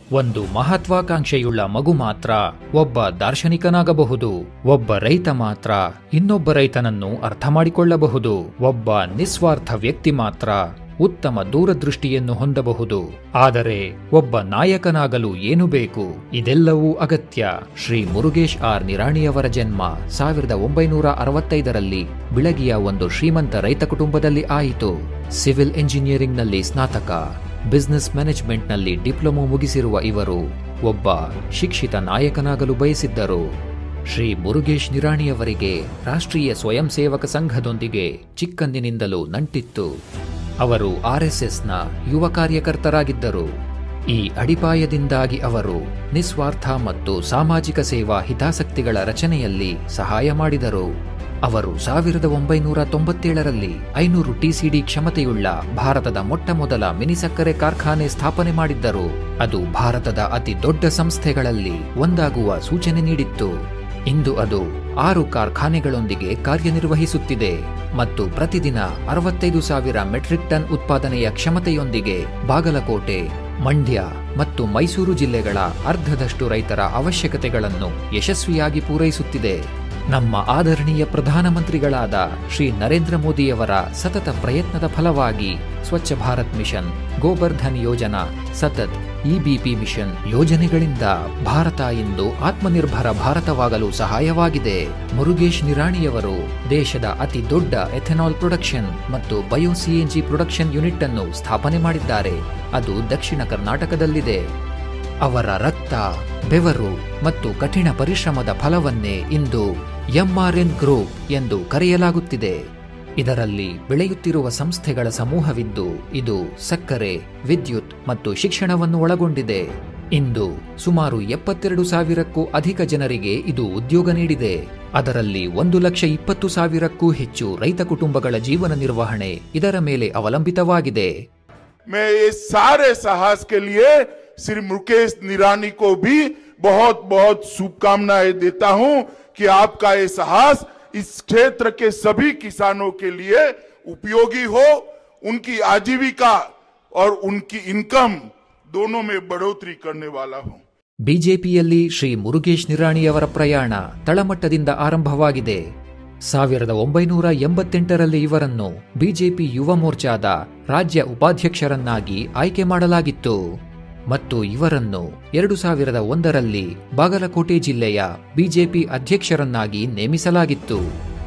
ಒಂದು ಮಹತ್ವಾಕಾಂಕ್ಷೆಯುಳ್ಳ ಮಗು ಮಾತ್ರ ಒಬ್ಬ ದಾರ್ಶನಿಕನಾಗಬಹುದು ಒಬ್ಬ ರೈತ ಮಾತ್ರ ಇನ್ನೊಬ್ಬ ರೈತನನ್ನು ಅರ್ಥ ಮಾಡಿಕೊಳ್ಳಬಹುದು ಒಬ್ಬ ನಿಸ್ವಾರ್ಥ ವ್ಯಕ್ತಿ ಮಾತ್ರ ಉತ್ತಮ ದೂರದೃಷ್ಟಿಯನ್ನು ಹೊಂದಬಹುದು ಆದರೆ ಒಬ್ಬ ನಾಯಕನಾಗಲು ಏನು ಬೇಕು ಇದೆಲ್ಲವೂ ಅಗತ್ಯ ಶ್ರೀ ಮುರುಗೇಶ್ ಆರ್ ನಿರಾಣಿಯವರ ಜನ್ಮ ಸಾವಿರದ ಒಂಬೈನೂರ ಅರವತ್ತೈದರಲ್ಲಿ ಬಿಳಗಿಯ ಒಂದು ಶ್ರೀಮಂತ ರೈತ ಕುಟುಂಬದಲ್ಲಿ ಆಯಿತು ಸಿವಿಲ್ ಎಂಜಿನಿಯರಿಂಗ್ನಲ್ಲಿ ಸ್ನಾತಕ ಬಿಸಿನೆಸ್ ಮ್ಯಾನೇಜ್ಮೆಂಟ್ನಲ್ಲಿ ಡಿಪ್ಲೊಮೊ ಮುಗಿಸಿರುವ ಇವರು ಒಬ್ಬ ಶಿಕ್ಷಿತ ನಾಯಕನಾಗಲು ಬಯಸಿದ್ದರು ಶ್ರೀ ಮುರುಗೇಶ್ ನಿರಾಣಿಯವರಿಗೆ ರಾಷ್ಟ್ರೀಯ ಸ್ವಯಂ ಸೇವಕ ಸಂಘದೊಂದಿಗೆ ಚಿಕ್ಕಂದಿನಿಂದಲೂ ನಂಟಿತ್ತು ಅವರು ಆರ್ಎಸ್ಎಸ್ನ ಯುವ ಕಾರ್ಯಕರ್ತರಾಗಿದ್ದರು ಈ ಅಡಿಪಾಯದಿಂದಾಗಿ ಅವರು ನಿಸ್ವಾರ್ಥ ಮತ್ತು ಸಾಮಾಜಿಕ ಸೇವಾ ಹಿತಾಸಕ್ತಿಗಳ ರಚನೆಯಲ್ಲಿ ಸಹಾಯ ಮಾಡಿದರು ಅವರು ಸಾವಿರದ ಒಂಬೈನೂರ ತೊಂಬತ್ತೇಳರಲ್ಲಿ ಐನೂರು ಟಿಸಿಡಿ ಕ್ಷಮತೆಯುಳ್ಳ ಭಾರತದ ಮೊಟ್ಟಮೊದಲ ಮಿನಿಸಕ್ಕರೆ ಕಾರ್ಖಾನೆ ಸ್ಥಾಪನೆ ಮಾಡಿದ್ದರು ಅದು ಭಾರತದ ಅತಿ ದೊಡ್ಡ ಸಂಸ್ಥೆಗಳಲ್ಲಿ ಒಂದಾಗುವ ಸೂಚನೆ ನೀಡಿತ್ತು ಇಂದು ಅದು ಆರು ಕಾರ್ಖಾನೆಗಳೊಂದಿಗೆ ಕಾರ್ಯನಿರ್ವಹಿಸುತ್ತಿದೆ ಮತ್ತು ಪ್ರತಿದಿನ ಅರವತ್ತೈದು ಸಾವಿರ ಮೆಟ್ರಿಕ್ ಟನ್ ಉತ್ಪಾದನೆಯ ಕ್ಷಮತೆಯೊಂದಿಗೆ ಬಾಗಲಕೋಟೆ ಮಂಡ್ಯ ಮತ್ತು ಮೈಸೂರು ಜಿಲ್ಲೆಗಳ ಅರ್ಧದಷ್ಟು ರೈತರ ಅವಶ್ಯಕತೆಗಳನ್ನು ಯಶಸ್ವಿಯಾಗಿ ಪೂರೈಸುತ್ತಿದೆ ನಮ್ಮ ಆದರಣೀಯ ಪ್ರಧಾನಮಂತ್ರಿಗಳಾದ ಶ್ರೀ ನರೇಂದ್ರ ಮೋದಿಯವರ ಸತತ ಪ್ರಯತ್ನದ ಫಲವಾಗಿ ಸ್ವಚ್ಛ ಭಾರತ್ ಮಿಷನ್ ಗೋಬರ್ಧನ್ ಯೋಜನಾ ಸತತ್ ಇಬಿಪಿ ಮಿಷನ್ ಯೋಜನೆಗಳಿಂದ ಭಾರತ ಇಂದು ಆತ್ಮನಿರ್ಭರ ಭಾರತವಾಗಲು ಸಹಾಯವಾಗಿದೆ ಮುರುಗೇಶ್ ನಿರಾಣಿಯವರು ದೇಶದ ಅತಿ ದೊಡ್ಡ ಎಥೆನಾಲ್ ಪ್ರೊಡಕ್ಷನ್ ಮತ್ತು ಬಯೋ ಸಿಎನ್ಜಿ ಪ್ರೊಡಕ್ಷನ್ ಯೂನಿಟ್ ಅನ್ನು ಸ್ಥಾಪನೆ ಮಾಡಿದ್ದಾರೆ ಅದು ದಕ್ಷಿಣ ಕರ್ನಾಟಕದಲ್ಲಿದೆ ಅವರ ರಕ್ತ ಬೆವರು ಮತ್ತು ಕಠಿಣ ಪರಿಶ್ರಮದ ಫಲವನ್ನೇ ಇಂದು ಎಂಆರ್ಎನ್ ಗ್ರೂಪ್ ಎಂದು ಕರೆಯಲಾಗುತ್ತಿದೆ ಇದರಲ್ಲಿ ಬೆಳೆಯುತ್ತಿರುವ ಸಂಸ್ಥೆಗಳ ಸಮೂಹವಿದ್ದು ಇದು ಸಕ್ಕರೆ ವಿದ್ಯುತ್ ಮತ್ತು ಶಿಕ್ಷಣವನ್ನು ಒಳಗೊಂಡಿದೆ ಇಂದು ಸುಮಾರು ಎಪ್ಪತ್ತೆರಡು ಸಾವಿರಕ್ಕೂ ಅಧಿಕ ಜನರಿಗೆ ಇದು ಉದ್ಯೋಗ ನೀಡಿದೆ ಅದರಲ್ಲಿ ಒಂದು ಲಕ್ಷ ಇಪ್ಪತ್ತು ಸಾವಿರಕ್ಕೂ ಹೆಚ್ಚು ರೈತ ಕುಟುಂಬಗಳ ಜೀವನ ನಿರ್ವಹಣೆ ಇದರ ಮೇಲೆ ಅವಲಂಬಿತವಾಗಿದೆ मैं इस सारे साहस के लिए श्री मुकेश निरानी को भी बहुत बहुत शुभकामनाएं देता हूं कि आपका ये साहस इस क्षेत्र के सभी किसानों के लिए उपयोगी हो उनकी आजीविका और उनकी इनकम दोनों में बढ़ोतरी करने वाला हो ಬಿಜೆಪಿಯಲ್ಲಿ ಶ್ರೀ ಮುರುಗೇಶ್ ನಿರಾಣಿಯವರ ಪ್ರಯಾಣ ತಳಮಟ್ಟದಿಂದ ಆರಂಭವಾಗಿದೆ ಸಾವಿರದ ಒಂಬೈನೂರ ಎಂಬತ್ತೆಂಟರಲ್ಲಿ ಇವರನ್ನು ಬಿಜೆಪಿ ಯುವ ಮೋರ್ಚಾದ ರಾಜ್ಯ ಉಪಾಧ್ಯಕ್ಷರನ್ನಾಗಿ ಆಯ್ಕೆ ಮಾಡಲಾಗಿತ್ತು ಮತ್ತು ಇವರನ್ನು ಎರಡು ಸಾವಿರದ ಒಂದರಲ್ಲಿ ಬಾಗಲಕೋಟೆ ಜಿಲ್ಲೆಯ ಬಿಜೆಪಿ ಅಧ್ಯಕ್ಷರನ್ನಾಗಿ ನೇಮಿಸಲಾಗಿತ್ತು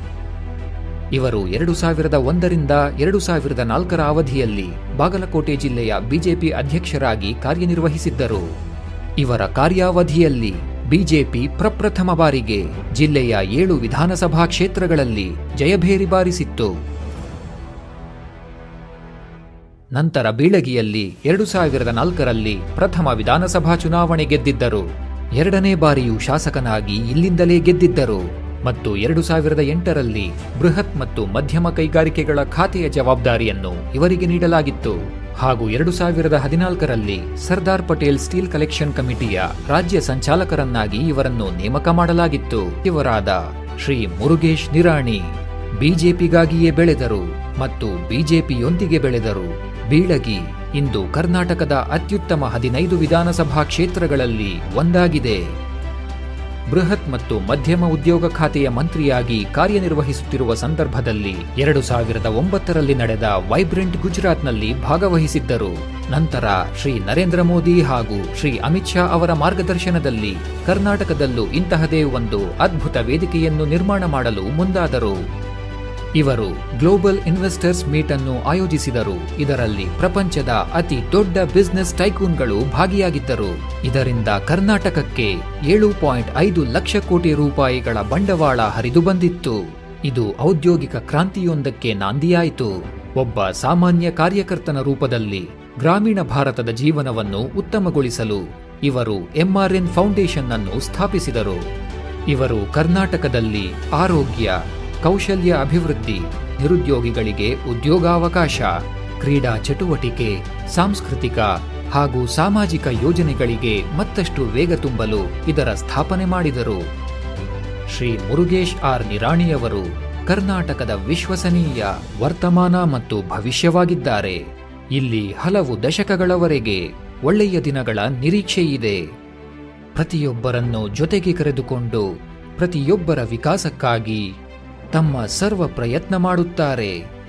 ಇವರು ಎರಡು ಸಾವಿರದ ಒಂದರಿಂದ ಎರಡು ಸಾವಿರದ ನಾಲ್ಕರ ಅವಧಿಯಲ್ಲಿ ಬಾಗಲಕೋಟೆ ಜಿಲ್ಲೆಯ ಬಿಜೆಪಿ ಅಧ್ಯಕ್ಷರಾಗಿ ಕಾರ್ಯನಿರ್ವಹಿಸಿದ್ದರು ಇವರ ಕಾರ್ಯಾವಧಿಯಲ್ಲಿ ಬಿಜೆಪಿ ಪ್ರಪ್ರಥಮ ಬಾರಿಗೆ ಜಿಲ್ಲೆಯ ಏಳು ವಿಧಾನಸಭಾ ಕ್ಷೇತ್ರಗಳಲ್ಲಿ ಜಯಭೇರಿ ಬಾರಿಸಿತ್ತು ನಂತರ ಬೀಳಗಿಯಲ್ಲಿ ಎರಡು ಸಾವಿರದ ನಾಲ್ಕರಲ್ಲಿ ಪ್ರಥಮ ವಿಧಾನಸಭಾ ಚುನಾವಣೆ ಗೆದ್ದಿದ್ದರು ಎರಡನೇ ಬಾರಿಯೂ ಶಾಸಕನಾಗಿ ಇಲ್ಲಿಂದಲೇ ಗೆದ್ದಿದ್ದರು ಮತ್ತು ಎರಡು ಸಾವಿರದ ಎಂಟರಲ್ಲಿ ಬೃಹತ್ ಮತ್ತು ಮಧ್ಯಮ ಕೈಗಾರಿಕೆಗಳ ಖಾತೆಯ ಜವಾಬ್ದಾರಿಯನ್ನು ಇವರಿಗೆ ನೀಡಲಾಗಿತ್ತು ಹಾಗೂ ಎರಡು ಸಾವಿರದ ಹದಿನಾಲ್ಕರಲ್ಲಿ ಸರ್ದಾರ್ ಪಟೇಲ್ ಸ್ಟೀಲ್ ಕಲೆಕ್ಷನ್ ಕಮಿಟಿಯ ರಾಜ್ಯ ಸಂಚಾಲಕರನ್ನಾಗಿ ಇವರನ್ನು ನೇಮಕ ಮಾಡಲಾಗಿತ್ತು ಇವರಾದ ಶ್ರೀ ಮುರುಗೇಶ್ ನಿರಾಣಿ ಬಿಜೆಪಿಗಾಗಿಯೇ ಬೆಳೆದರು ಮತ್ತು ಬಿಜೆಪಿಯೊಂದಿಗೆ ಬೆಳೆದರು ಬೀಳಗಿ ಇಂದು ಕರ್ನಾಟಕದ ಅತ್ಯುತ್ತಮ ಹದಿನೈದು ವಿಧಾನಸಭಾ ಕ್ಷೇತ್ರಗಳಲ್ಲಿ ಒಂದಾಗಿದೆ ಬೃಹತ್ ಮತ್ತು ಮಧ್ಯಮ ಉದ್ಯೋಗ ಖಾತೆಯ ಮಂತ್ರಿಯಾಗಿ ಕಾರ್ಯನಿರ್ವಹಿಸುತ್ತಿರುವ ಸಂದರ್ಭದಲ್ಲಿ ಎರಡು ಸಾವಿರದ ಒಂಬತ್ತರಲ್ಲಿ ನಡೆದ ವೈಬ್ರೆಂಟ್ ಗುಜರಾತ್ನಲ್ಲಿ ಭಾಗವಹಿಸಿದ್ದರು ನಂತರ ಶ್ರೀ ನರೇಂದ್ರ ಮೋದಿ ಹಾಗೂ ಶ್ರೀ ಅಮಿತ್ ಶಾ ಅವರ ಮಾರ್ಗದರ್ಶನದಲ್ಲಿ ಕರ್ನಾಟಕದಲ್ಲೂ ಇಂತಹದೇ ಒಂದು ಅದ್ಭುತ ವೇದಿಕೆಯನ್ನು ನಿರ್ಮಾಣ ಮಾಡಲು ಮುಂದಾದರು ಇವರು ಗ್ಲೋಬಲ್ ಇನ್ವೆಸ್ಟರ್ಸ್ ಮೀಟ್ ಅನ್ನು ಆಯೋಜಿಸಿದರು ಇದರಲ್ಲಿ ಪ್ರಪಂಚದ ಅತಿ ದೊಡ್ಡ ಬಿಸಿನೆಸ್ ಟೈಕೂನ್ಗಳು ಭಾಗಿಯಾಗಿದ್ದರು ಇದರಿಂದ ಕರ್ನಾಟಕಕ್ಕೆ ಏಳು ಪಾಯಿಂಟ್ ಐದು ಲಕ್ಷ ಕೋಟಿ ರೂಪಾಯಿಗಳ ಬಂಡವಾಳ ಹರಿದು ಬಂದಿತ್ತು ಇದು ಔದ್ಯೋಗಿಕ ಕ್ರಾಂತಿಯೊಂದಕ್ಕೆ ನಾಂದಿಯಾಯಿತು ಒಬ್ಬ ಸಾಮಾನ್ಯ ಕಾರ್ಯಕರ್ತನ ರೂಪದಲ್ಲಿ ಗ್ರಾಮೀಣ ಭಾರತದ ಜೀವನವನ್ನು ಉತ್ತಮಗೊಳಿಸಲು ಇವರು ಎಂಆರ್ಎನ್ ಫೌಂಡೇಶನ್ ಅನ್ನು ಸ್ಥಾಪಿಸಿದರು ಇವರು ಕರ್ನಾಟಕದಲ್ಲಿ ಆರೋಗ್ಯ ಕೌಶಲ್ಯ ಅಭಿವೃದ್ಧಿ ನಿರುದ್ಯೋಗಿಗಳಿಗೆ ಉದ್ಯೋಗಾವಕಾಶ ಕ್ರೀಡಾ ಚಟುವಟಿಕೆ ಸಾಂಸ್ಕೃತಿಕ ಹಾಗೂ ಸಾಮಾಜಿಕ ಯೋಜನೆಗಳಿಗೆ ಮತ್ತಷ್ಟು ವೇಗ ತುಂಬಲು ಇದರ ಸ್ಥಾಪನೆ ಮಾಡಿದರು ಶ್ರೀ ಮುರುಗೇಶ್ ಆರ್ ನಿರಾಣಿಯವರು ಕರ್ನಾಟಕದ ವಿಶ್ವಸನೀಯ ವರ್ತಮಾನ ಮತ್ತು ಭವಿಷ್ಯವಾಗಿದ್ದಾರೆ ಇಲ್ಲಿ ಹಲವು ದಶಕಗಳವರೆಗೆ ಒಳ್ಳೆಯ ದಿನಗಳ ನಿರೀಕ್ಷೆ ಇದೆ ಪ್ರತಿಯೊಬ್ಬರನ್ನು ಜೊತೆಗೆ ಕರೆದುಕೊಂಡು ಪ್ರತಿಯೊಬ್ಬರ ವಿಕಾಸಕ್ಕಾಗಿ ತಮ್ಮ ಸರ್ವ ಪ್ರಯತ್ನ ಮಾಡುತ್ತಾರೆ